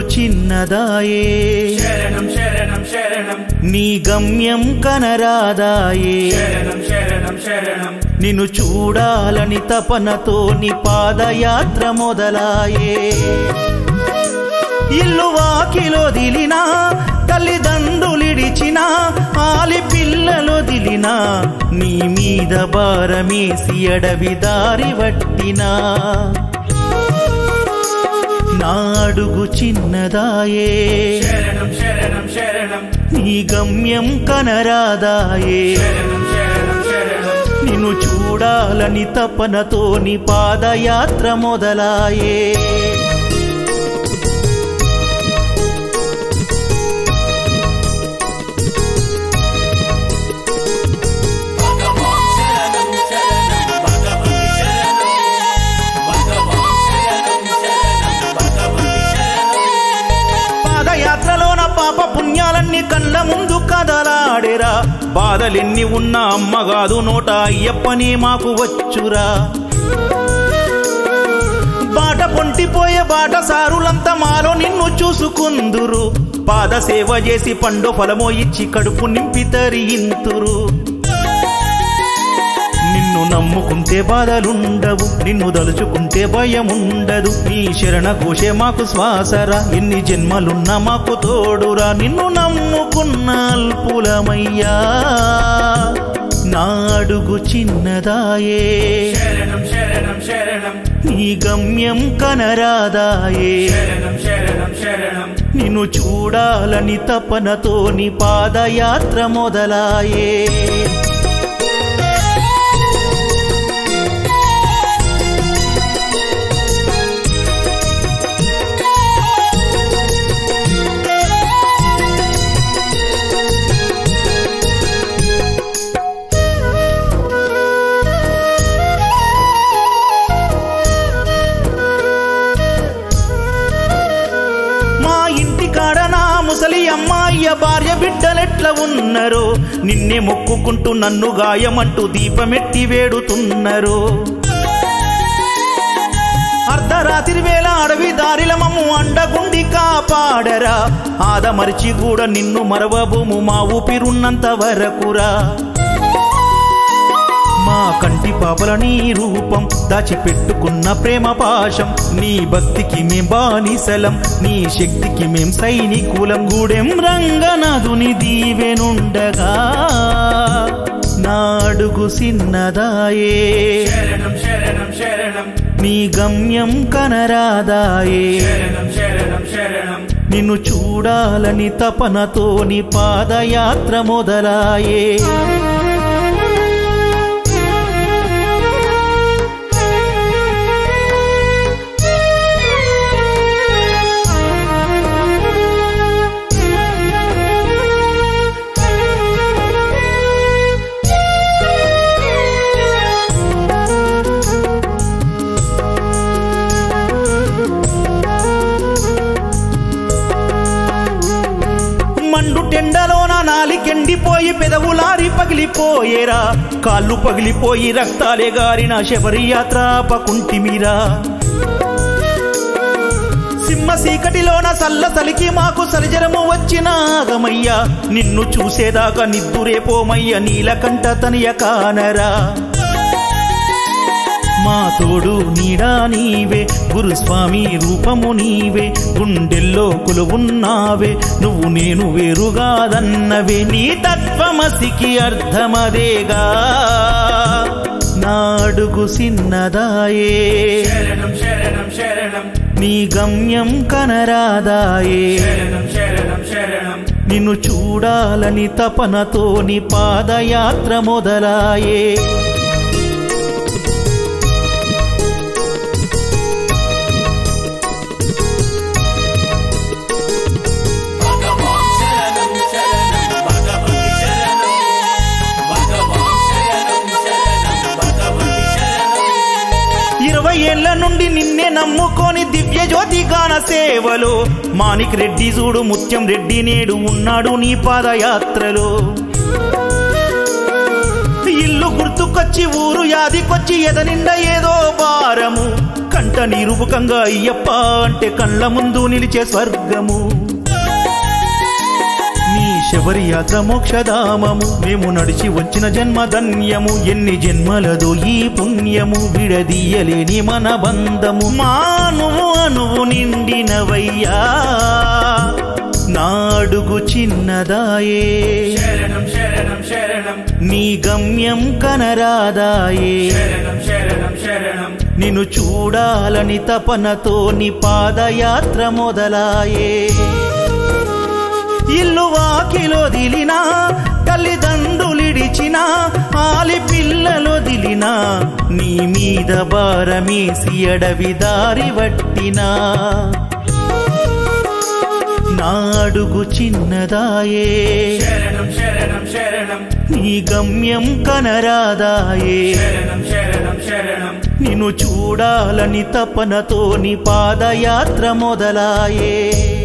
చిన్నదాయే శరణం శరణం శరణం నీ గమ్యం కనరాదాయే శరణం శరణం శరణం నిన్ను చూడాలని తపనతో నీ పాదయాత్ర మొదలాయే ఇల్లు వాకిలొదిలినా తల్లిదండ్రులిడిచినా ఆలి పిల్లలొదిలినా నీ మీద భారమేసి అడవి దారి వట్టినా నా అడుగు చిన్నదాయే శరణం శరణం శరణం నీ గమ్యం కనరాదాయే శరణం శరణం శరణం నిన్ను చూడాలని తపనతో నీ పాదయాత్ర మొదలాయే పాదయాత్రలోన పాప పుణ్యాలన్నీ కళ్ళ ముందు కదలాడేరా బాధలెన్ని ఉన్న అమ్మగాదు నోట అయ్యప్పని మాకు వచ్చురా బాట పొంటిపోయే బాట సారులంతా మాలో నిన్ను చూసుకుందురు పాద సేవ చేసి పండు ఫలమో ఇచ్చి కడుపు నింపి తరింతురు నిన్ను నమ్ముకుంటే బాధలుండవు నిన్ను దలుచుకుంటే భయం ఉండదు నీ శరణ ఘోషే మాకు శ్వాసరా ఎన్ని జన్మలున్నా మాకు తోడురా నిన్ను నమ్ముకున్న అల్పులమయ్యా నా అడుగు చిన్నదాయే శరణం శరణం శరణం నీ గమ్యం కనరాదాయే శరణం శరణం శరణం నిన్ను చూడాలని తపనతో నీ పాదయాత్ర మొదలాయే మా ఇంటి కాడ నా ముసలి అమ్మాయ్య భార్య బిడ్డలెట్ల ఉన్నరో నిన్నే మొక్కుకుంటూ నన్ను గాయమంటూ దీపమెట్టి వేడుతున్నరు అర్ధరాత్రి వేళ అడవి దారిల మమ్ము అండగుండి కాపాడరా ఆదమరిచి కూడా నిన్ను మరవబోము మా ఊపిరున్నంత వరకురా మా కంటి పాపల నీ రూపం దాచిపెట్టుకున్న ప్రేమ పాశం నీ భక్తికి మేం బానిసలం నీ శక్తికి మేం సైనికులం గూడెం రంగనాథుని దీవెనుండగా నా అడుగు సిన్నదాయే శరణం శరణం శరణం నీ గమ్యం కనరాదాయే శరణం శరణం శరణం నిన్ను చూడాలని తపనతో నీ పాదయాత్ర మొదలాయే మండు టెండలోన నాలికెండిపోయి పెదవులారి పగిలిపోయేరా కాళ్ళు పగిలిపోయి రక్తాలే గారిన శబరి యాత్ర పకుంటిమిరా సింహ సీకటిలోన సల్ల సలికి మాకు సరిజరము వచ్చిన ఆగమయ్యా నిన్ను చూసేదాకా నిద్దురే పోమయ్య నీలకంఠ తనియ కానరా మా తోడు నీడా నీవే గురుస్వామి రూపము నీవే గుండెల్లో కొలువున్నావే నువ్వు నేను వేరుగాదన్నవే నీ తత్వమసికి అర్థమదేగా నాడుగు సిన్నదాయే శరణం శరణం శరణం నీ గమ్యం కనరాదాయే శరణం శరణం శరణం నిన్ను చూడాలని తపనతో నీ పాదయాత్ర మొదలాయే ఇరవై ఏళ్ల నుండి నిన్నే నమ్ముకొని దివ్య జ్యోతి గాన సేవలో మాణిక్ రెడ్డి చూడు ముత్యం రెడ్డి నేడు ఉన్నాడు నీ పాదయాత్రలో ఇల్లు గుర్తుకొచ్చి ఊరు యాదికొచ్చి ఎదనిండ ఏదో భారము కంట నిరూపకంగా అయ్యప్ప అంటే కళ్ళ ముందు నిలిచే స్వర్గము నీ శబరి యాత్ర మోక్షధామము మేము నడిచి వచ్చిన జన్మ ధన్యము ఎన్ని జన్మలదో ఈ పుణ్యము విడదీయలేని మన బంధము మానువు అనువు నిండినవయ్యా నాడుగు చిన్నదాయే శరణం శరణం శరణం నీ గమ్యం కనరాదాయే శరణం శరణం శరణం నిన్ను చూడాలని తపనతో నీ పాదయాత్ర మొదలాయే ఇల్లు వాకిలో దిలినా తల్లిదండ్రులిడిచిన ఆలి పిల్లలో దిలినా నీ మీద భారమేసి అడవి దారి వట్టినా నాడుగు చిన్నదాయే శరణం శరణం శరణం నీ గమ్యం కనరాదాయే శరణం శరణం శరణం నిన్ను చూడాలని తపనతో నీ పాదయాత్ర మొదలాయే